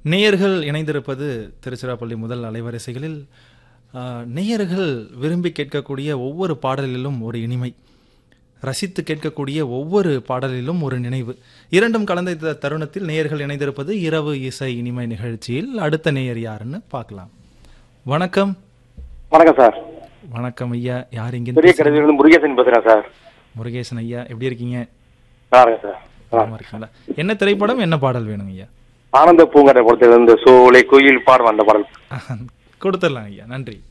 நேயர்கள் இணைந்திருப்பது திருச்சிராப்பள்ளி முதல் அலைவரிசைகளில் ஆ, நேயர்கள் விரும்பி கேட்கக்கூடிய ஒவ்வொரு பாடலிலும் ஒரு இனிமை ரசித்து கேட்கக்கூடிய ஒவ்வொரு பாடலிலும் ஒரு நினைவு இரண்டும் கலந்த இந்த தருணத்தில் நேயர்கள் இணைந்திருப்பது இரவு இசை இனிமை நிகழ்ச்சியில் அடுத்த நேயர் யாருன்னு பார்க்கலாம் வணக்கம் வணக்கம் சார் வணக்கம் ஐயா யார் பெரிய இங்கே கடையிலிருந்து முருகேசன் பேசுறேன் சார் முருகேசன் ஐயா எப்படி இருக்கீங்க நல்லா இருக்கேன் சார் ஆ. நலமா இருக்கீங்களா என்ன திரைப்படம் என்ன பாடல் வேணும் ஐயா ஆனந்த பூங்கரை படத்துல இருந்து சோலை குயில் பாடுவான் அந்த பாடல் கொடுத்துடலாம் ஐயா நன்றி